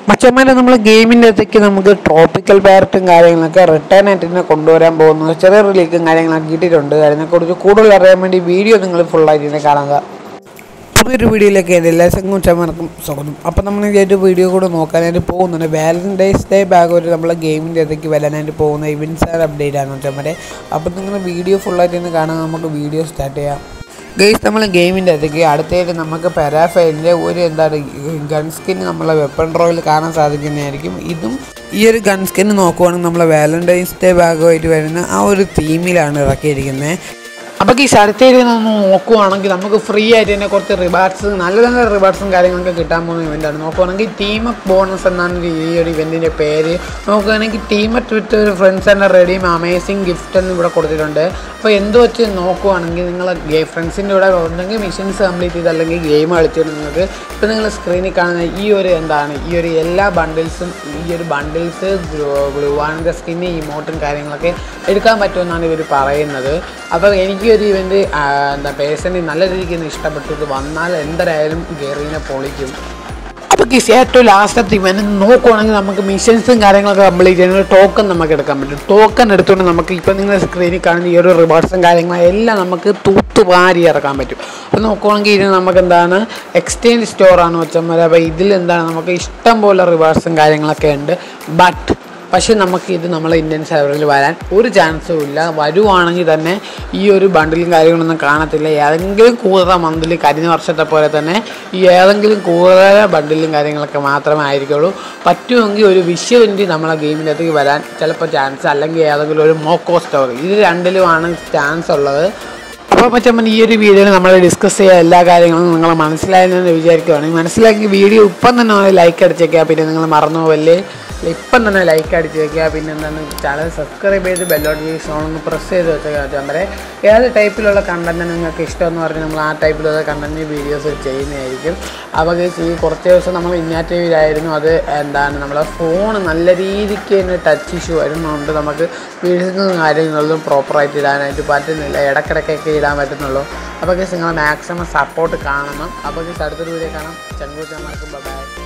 മച്ചന്മാരെ നമ്മൾ ഗെയിമിൻ്റെ അകത്തേക്ക് നമുക്ക് ട്രോപ്പിക്കൽ പാരറ്റും കാര്യങ്ങളൊക്കെ റിട്ടേൺ ആയിട്ട് തന്നെ കൊണ്ടുവരാൻ പോകുന്നു ചെറിയൊരു ലീക്കും കാര്യങ്ങളൊക്കെ കിട്ടിയിട്ടുണ്ട് അതിനെക്കുറിച്ച് കൂടുതൽ അറിയാൻ വേണ്ടി വീഡിയോ നിങ്ങൾ ഫുള്ളായിട്ട് തന്നെ കാണുക പുതിയൊരു വീഡിയോയിലേക്ക് എൻ്റെ എല്ലാ ചങ്ങുച്ചന്മാർക്കും സ്വാഗതം അപ്പോൾ നമ്മൾ ഈ ഒരു വീഡിയോ കൂടെ നോക്കാനായിട്ട് പോകുന്നുണ്ട് വാലൻറ്റൈൻസ് ഡേ ബാഗ് ഒരു നമ്മളെ ഗെയിമിൻ്റെ അകത്തേക്ക് വരാനായിട്ട് പോകുന്ന ഇവൻസ് ആർ അപ്ഡേറ്റ് ആണ് ചമ്മരെ അപ്പോൾ നിങ്ങൾ വീഡിയോ ഫുള്ളായിട്ട് തന്നെ കാണാൻ നമുക്ക് വീഡിയോ സ്റ്റാർട്ട് ചെയ്യാം ഗെയ്സ് നമ്മൾ ഗെയിമിൻ്റെ അകത്തേക്ക് അടുത്തായിട്ട് നമുക്ക് പെരാഫൈലിൻ്റെ ഒരു എന്താണ് ഗൺ സ്കിൻ നമ്മളെ വെപ്പൺ ഡ്രോയിൽ കാണാൻ സാധിക്കുന്നതായിരിക്കും ഇതും ഈ ഒരു ഗൺ സ്കിൻ നോക്കുവാണെങ്കിൽ നമ്മളെ വാലൻറ്റൈൻസ് ഡേ ഭാഗമായിട്ട് വരുന്ന ആ ഒരു തീമിലാണ് ഇറക്കിയിരിക്കുന്നത് അപ്പോൾ ഈ സ്ഥലത്തേക്ക് ഒന്ന് നോക്കുവാണെങ്കിൽ നമുക്ക് ഫ്രീ ആയിട്ട് തന്നെ കുറച്ച് റിവാർഡ്സ് നല്ല നല്ല റിവാർഡ്സും കാര്യങ്ങളൊക്കെ കിട്ടാൻ പോകുന്ന ഇവൻ്റാണ് നോക്കുവാണെങ്കിൽ ടീം അപ്പ് ബോണസ് എന്നാണ് ഈ ഒരു ഇവൻറ്റിൻ്റെ പേര് നോക്കുകയാണെങ്കിൽ ടീം അപ്പ് വിത്ത് ഒരു ഫ്രണ്ട്സ് ആൻഡ് റെഡിയും അമേസിങ് ഗിഫ്റ്റ് എന്ന് ഇവിടെ കൊടുത്തിട്ടുണ്ട് അപ്പോൾ എന്ത് വെച്ച് നോക്കുവാണെങ്കിൽ നിങ്ങൾ ഫ്രണ്ട്സിൻ്റെ കൂടെ ഉണ്ടെങ്കിൽ മിഷൻസ് കംപ്ലീറ്റ് ചെയ്ത് അല്ലെങ്കിൽ ഗെയിം കളിച്ചിട്ട് നിങ്ങൾക്ക് ഇപ്പോൾ നിങ്ങൾ സ്ക്രീനിൽ കാണുന്ന ഈ ഒരു എന്താണ് ഈ ഒരു എല്ലാ ബണ്ടിൽസും ഈ ഒരു ബണ്ടിൽസ് ഗ്ലുവാണിൻ്റെ സ്കിന്ന് ഇമോട്ടും കാര്യങ്ങളൊക്കെ എടുക്കാൻ പറ്റുമെന്നാണ് ഇവർ പറയുന്നത് അപ്പോൾ എനിക്ക് ഒരു ഇവൻ്റ് എന്താ പേഴ്സണലി നല്ല രീതിക്ക് ഒന്ന് ഇഷ്ടപ്പെട്ടു ഇത് വന്നാൽ എന്തായാലും ഗെറീനെ പൊളിക്കും അപ്പോൾ കിസ് ഏറ്റവും ലാസ്റ്റത്തെ ഇവൻ നോക്കുവാണെങ്കിൽ നമുക്ക് മിഷൻസും കാര്യങ്ങളൊക്കെ കംപ്ലീറ്റ് ചെയ്യുന്ന ടോക്കൺ നമുക്ക് എടുക്കാൻ പറ്റും ടോക്കൺ എടുത്തുകൊണ്ട് നമുക്ക് ഇപ്പോൾ നിങ്ങൾ സ്ക്രീനിൽ കാണുന്ന ഈ ഒരു റിവാർഡ്സും കാര്യങ്ങളും എല്ലാം നമുക്ക് തൂത്തുവാരി ഇറക്കാൻ പറ്റും അപ്പോൾ നോക്കുവാണെങ്കിൽ ഇത് നമുക്ക് എന്താണ് എക്സ്ചേഞ്ച് സ്റ്റോറാണ് വെച്ചാൽ അപ്പോൾ ഇതിൽ എന്താണ് നമുക്ക് ഇഷ്ടം പോലെ റിവാർഡ്സും കാര്യങ്ങളൊക്കെ ഉണ്ട് ബട്ട് പക്ഷേ നമുക്ക് ഇത് നമ്മളെ ഇന്ത്യൻ സെർവറിൽ വരാൻ ഒരു ചാൻസും ഇല്ല വരുവാണെങ്കിൽ തന്നെ ഈ ഒരു ബണ്ടിലും കാര്യങ്ങളൊന്നും കാണത്തില്ല ഏതെങ്കിലും കൂടുതൽ മന്തിൽ കഴിഞ്ഞ വർഷത്തെ പോലെ തന്നെ ഈ ഏതെങ്കിലും കൂടുതൽ ബണ്ടിലും കാര്യങ്ങളൊക്കെ മാത്രമേ ആയിരിക്കുള്ളൂ പറ്റുമെങ്കിൽ ഒരു വിഷുവിൻ്റെ നമ്മളെ ഗെയിമിനകത്തേക്ക് വരാൻ ചിലപ്പോൾ ചാൻസ് അല്ലെങ്കിൽ ഏതെങ്കിലും ഒരു മോക്കോ സ്റ്റോറി ഇത് രണ്ടിലുമാണ് ചാൻസ് ഉള്ളത് അപ്പോൾ മറ്റമ്മൻ ഈ ഒരു വീഡിയോയിൽ നമ്മൾ ഡിസ്കസ് ചെയ്യുക എല്ലാ കാര്യങ്ങളും നിങ്ങൾ മനസ്സിലായെന്ന് വിചാരിക്കുകയാണ് മനസ്സിലാക്കി വീഡിയോ ഇപ്പം തന്നെ ലൈക്ക് അടിച്ചേക്കുക പിന്നെ നിങ്ങൾ മറന്നു പോവല്ലേ ഇപ്പം തന്നെ ലൈക്ക് അടിച്ച് വെക്കുക പിന്നെ എന്താണ് ചാനൽ സബ്സ്ക്രൈബ് ചെയ്ത് ബെല്ലോട്ട് സോണൊന്ന് പ്രസ് ചെയ്ത് വെച്ചാൽ വരെ ഏത് ടൈപ്പിലുള്ള കണ്ടൻറ്റ് നിങ്ങൾക്ക് ഇഷ്ടമെന്ന് പറഞ്ഞ് നമ്മൾ ആ ടൈപ്പിലുള്ള കണ്ടൻറ്റ് വീഡിയോസ് ചെയ്യുന്നതായിരിക്കും അപ്പോൾ ഈ കുറച്ച് ദിവസം നമ്മൾ ഇന്നാക്റ്റീവിലായിരുന്നു അത് എന്താണ് നമ്മളെ ഫോൺ നല്ല രീതിക്ക് തന്നെ ടച്ച് ഇഷ്യൂ വരുന്നതുകൊണ്ട് നമുക്ക് വീഡിയോസും കാര്യങ്ങളൊന്നും പ്രോപ്പറായിട്ട് ഇടാനായിട്ട് പറ്റുന്നില്ല ഇടയ്ക്കിടയ്ക്കൊക്കെ ഇടാൻ പറ്റുന്നുള്ളൂ അപ്പോൾ നിങ്ങൾ മാക്സിമം സപ്പോർട്ട് കാണണം അപ്പോൾ അടുത്തൊരു വീഡിയോ കാണാം ചെങ്കൂച്ചന്മാർക്ക് ബൈ